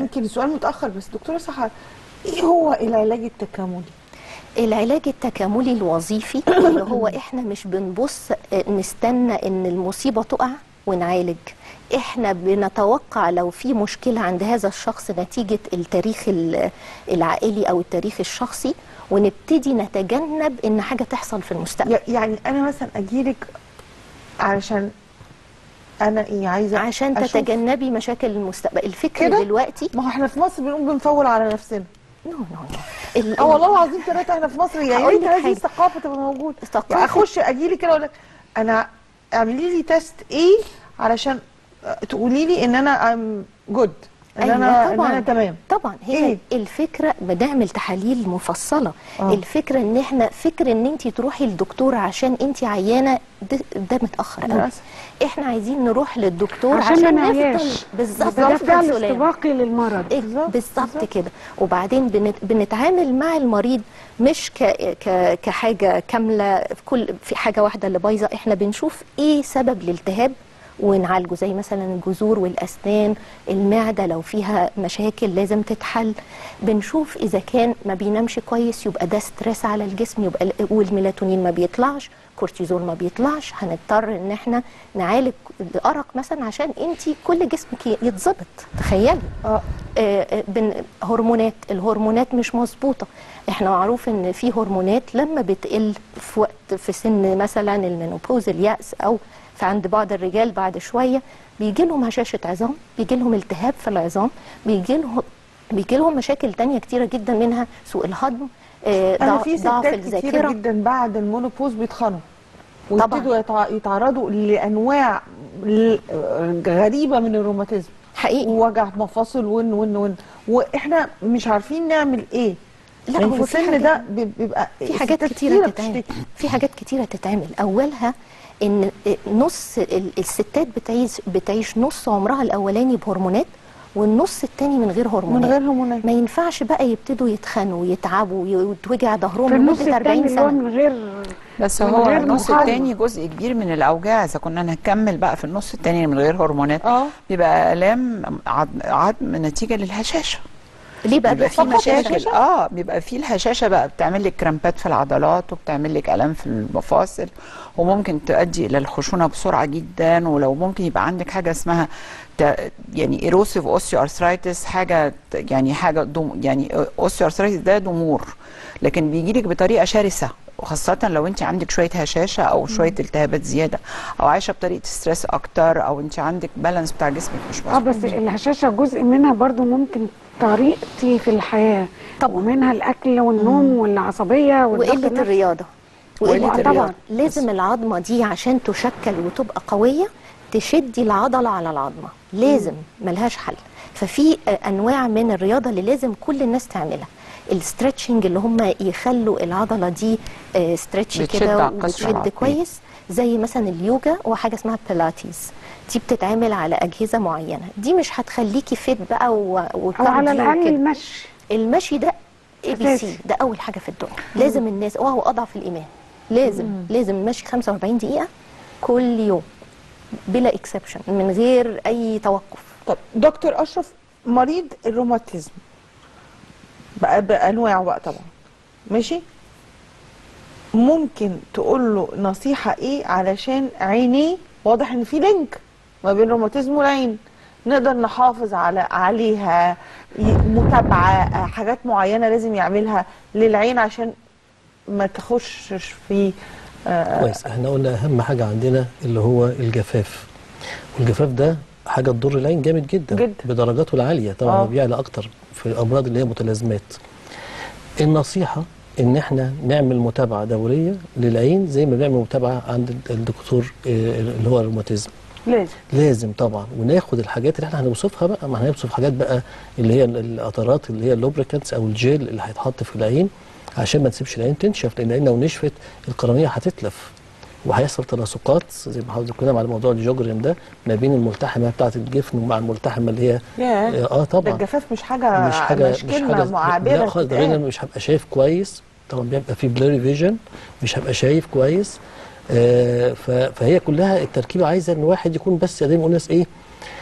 يمكن السؤال متاخر بس دكتوره سحر ايه هو العلاج التكاملي العلاج التكاملي الوظيفي اللي هو احنا مش بنبص آه، نستنى ان المصيبه تقع ونعالج احنا بنتوقع لو في مشكله عند هذا الشخص نتيجه التاريخ ال- العائلي او التاريخ الشخصي ونبتدي نتجنب ان حاجه تحصل في المستقبل ي- يعني انا مثلا اجيلك علشان انا ايه عايزه عشان أشوف- تتجنبي مشاكل المستقبل الفكر كده؟ دلوقتي ما هو احنا في مصر بنقوم بنفول على نفسنا نو نو نو ال- اه والله العظيم ثلاثه احنا في مصر يعني هقول ريت لك هذه حاجة. الثقافه تبقى موجوده ثقافة. يعني اخش اجيلك كده اقول لك انا اعملي لي تيست ايه علشان تقولي لي ان انا ام جود ان أيوة انا ان طبعاً. انا تمام طبعا هي إيه؟ إيه؟ الفكره بنعمل تحاليل مفصله آه. آه. الفكره ان احنا فكر ان انت تروحي للدكتور عشان انت عيانه ده, ده متاخر قوي للأسف. احنا عايزين نروح للدكتور عشان عشان, ما نفضل نعياش بالظبط ده نفضل فعل سلام. استباقي للمرض إيه، بالظبط، بالظبط بالظبط. كده وبعدين بنت بنتعامل مع المريض مش ك ك كحاجه كامله في كل في حاجه واحده اللي بايظه احنا بنشوف ايه سبب الالتهاب ونعالجه زي مثلا الجذور والاسنان المعده لو فيها مشاكل لازم تتحل بنشوف اذا كان ما بينامش كويس يبقى ده ستريس على الجسم يبقى ال- والميلاتونين ما بيطلعش كورتيزول ما بيطلعش هنضطر ان احنا نعالج الارق مثلا عشان انت كل جسمك يتظبط تخيلي اه آه، آه، بن هرمونات الهرمونات مش مظبوطه احنا معروف ان في هرمونات لما بتقل في وقت في سن مثلا المينوبوز اليأس او في عند بعض الرجال بعد شويه بيجي لهم هشاشه عظام بيجي لهم التهاب في العظام بيجي لهم بيجي لهم مشاكل تانية كتيره جدا منها سوء الهضم آه، انا ضع- في ضعف ستات كتيره الذاكره جدا بعد المونوبوز بيتخنوا طبعاً. ويبتدوا يتع- يتعرضوا لانواع ل- غريبه من الروماتيزم حقيقي ووجع مفاصل ون ون ون واحنا مش عارفين نعمل ايه لا يعني في هو في السن حاجات- ده بي- بيبقى في حاجات ستات كتيرة تتعمل بتشتكي. في حاجات كتيرة تتعمل أولها إن نص ال- الستات بتعيش بتعيش نص عمرها الأولاني بهرمونات والنص التاني من غير هرمونات من غير هرمونات ما ينفعش بقى يبتدوا يتخنوا ويتعبوا ويتوجع ظهرهم في النص لمدة 40 الثاني اللي هو سنة من غير بس من هو غير النص مقاومة. التاني جزء كبير من الاوجاع اذا كنا هنكمل بقى في النص التاني من غير هرمونات اه بيبقى الام عظم عظم نتيجه للهشاشه ليه بقى بيبقى في بيحصل مشاكل هشاشة؟ اه بيبقى في الهشاشه بقى بتعمل لك كرامبات في العضلات وبتعمل لك الام في المفاصل وممكن تؤدي الى الخشونه بسرعه جدا ولو ممكن يبقى عندك حاجه اسمها ت- يعني ايروسيف اوستيو ارثرايتس حاجه ت- يعني حاجه دم يعني اوستيو ارثرايتس ده ضمور لكن بيجي لك بطريقه شرسه وخاصة لو انت عندك شوية هشاشة او شوية التهابات زيادة او عايشة بطريقة ستريس اكتر او انت عندك بالانس بتاع جسمك مش اه مظبوط بس الهشاشه جزء منها برضو ممكن طريقتي في الحياه طبعا. ومنها الاكل والنوم والعصبيه والضغط وقلة النفسي. الرياضة وقلة وقلة الرياضة. طبعا لازم العظمة دي عشان تشكل وتبقى قوية تشدي العضلة على العظمة لازم ملهاش حل ففي آه، أنواع من الرياضة اللي لازم كل الناس تعملها الستريتشنج اللي هم يخلوا العضلة دي ستريتش بتشد كده على القشرة وبتشد العظمية. كويس زي مثلا اليوجا وحاجة اسمها بيلاتيز دي بتتعمل على أجهزة معينة دي مش هتخليكي فيت بقى و- او على وكارديو الاقل وكده. المشي المشي ده اي بي أساسي. سي ده اول حاجه في الدنيا لازم الناس وهو اضعف الايمان لازم لازم المشي 45 دقيقه كل يوم بلا اكسبشن من غير اي توقف طب دكتور اشرف مريض الروماتيزم بقى بانواعه بقى طبعا ماشي ممكن تقول له نصيحه ايه علشان عينيه واضح ان في لينك ما بين الروماتيزم والعين نقدر نحافظ على عليها ي- متابعه حاجات معينه لازم يعملها للعين عشان ما تخشش في آه، كويس احنا قلنا اهم حاجه عندنا اللي هو الجفاف والجفاف ده حاجه تضر العين جامد جدا جدا. بدرجاته العاليه طبعا آه. هو بيعلى اكتر في الامراض اللي هي متلازمات النصيحه ان احنا نعمل متابعه دوريه للعين زي ما بنعمل متابعه عند الدكتور آه، اللي هو الروماتيزم لازم لازم طبعا وناخد الحاجات اللي احنا هنوصفها بقى ما هنوصف حاجات بقى اللي هي ال- القطرات اللي هي اللوبريكانتس او الجيل اللي هيتحط في العين عشان ما تسيبش العين تنشف لان العين لو نشفت القرنيه هتتلف وهيحصل تلاصقات زي ما حضرتك كنا على موضوع الجوجرين ده ما بين الملتحمه بتاعه الجفن ومع الملتحمه اللي هي ياه اه ده طبعا الجفاف مش حاجه مش حاجه مش مش كلمه حاجه معابره لا خالص ده غير تتقال. إن مش هبقى شايف كويس طبعا بيبقى في بلوري فيجن مش هبقى شايف كويس آه ف- فهي كلها التركيبه عايزه ان واحد يكون بس زي ما قلنا ايه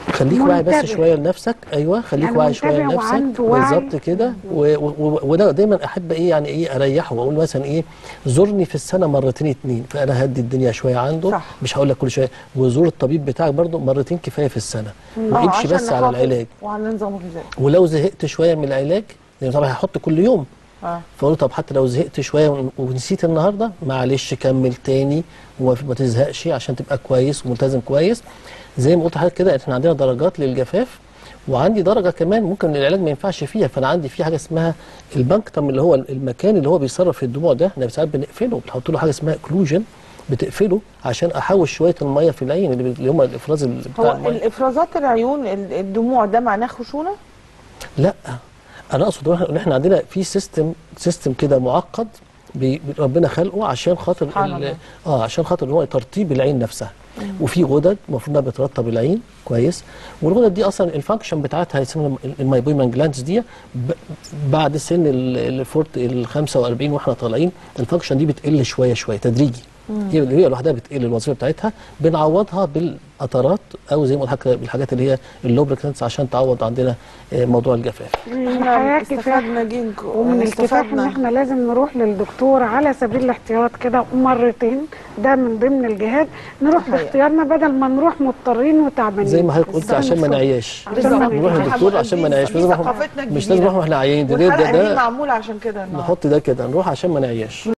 خليك واعي بس منتبه. شويه لنفسك ايوه خليك يعني واعي شويه منتبه لنفسك وعنده وعي. بالظبط كده و- و- و- وده دايما احب ايه يعني ايه اريحه واقول مثلا ايه زورني في السنه مرتين اتنين فانا هدي الدنيا شويه عنده صح. مش هقول لك كل شويه وزور الطبيب بتاعك برضو مرتين كفايه في السنه آه، وامشي عشان بس على نحافظ العلاج وعلى نظام غذائي ولو زهقت شويه من العلاج لان طبعا هحط كل يوم اه فقلت طب حتى لو زهقت شويه ون- ونسيت النهارده معلش كمل تاني وما ما تزهقش عشان تبقى كويس وملتزم كويس زي ما قلت لحضرتك كده احنا عندنا درجات للجفاف وعندي درجه كمان ممكن العلاج ما ينفعش فيها فانا عندي في حاجه اسمها البنكتم اللي هو المكان اللي هو بيصرف في الدموع ده احنا ساعات بنقفله بنحط له حاجه اسمها اكلوجن بتقفله عشان احوش شويه الميه في العين اللي, اللي هم الافراز ال- بتاع هو الميه الافرازات العيون ال- الدموع ده معناه خشونه لا انا اقصد ان إحنا- ان احنا عندنا في سيستم سيستم كده معقد بي بي- ربنا خلقه عشان خاطر سبحان ال- الله. اه عشان خاطر ان هو ترطيب العين نفسها وفي غدد المفروض انها بترطب العين كويس والغدد دي اصلا الفانكشن بتاعتها اسمها المايبويمان جلاندز دي ب- بعد سن ال- الفورت ال 45 واحنا طالعين الفانكشن دي بتقل شويه شويه تدريجي هي هي لوحدها بتقل الوظيفه بتاعتها بنعوضها بالقطرات او زي ما قلت لحضرتك بالحاجات اللي هي اللوبريكانتس عشان تعوض عندنا آه، موضوع الجفاف الحياة احنا كفاح استفدنا جينك ومن الكفاح ان استفدنا احنا لازم نروح للدكتور على سبيل الاحتياط كده مرتين ده من ضمن الجهاد نروح حقيقة. باختيارنا بدل ما نروح مضطرين وتعبانين زي ما حضرتك قلت بالظبط. عشان ما نعياش بالظبط. نروح للدكتور عشان ما نعيش مش لازم نروح- ثقافتنا مش لازم نروح واحنا عيانين ده ده, والحلقه دي ده معموله عشان كده النهارده نحط ده كده نروح عشان ما نعياش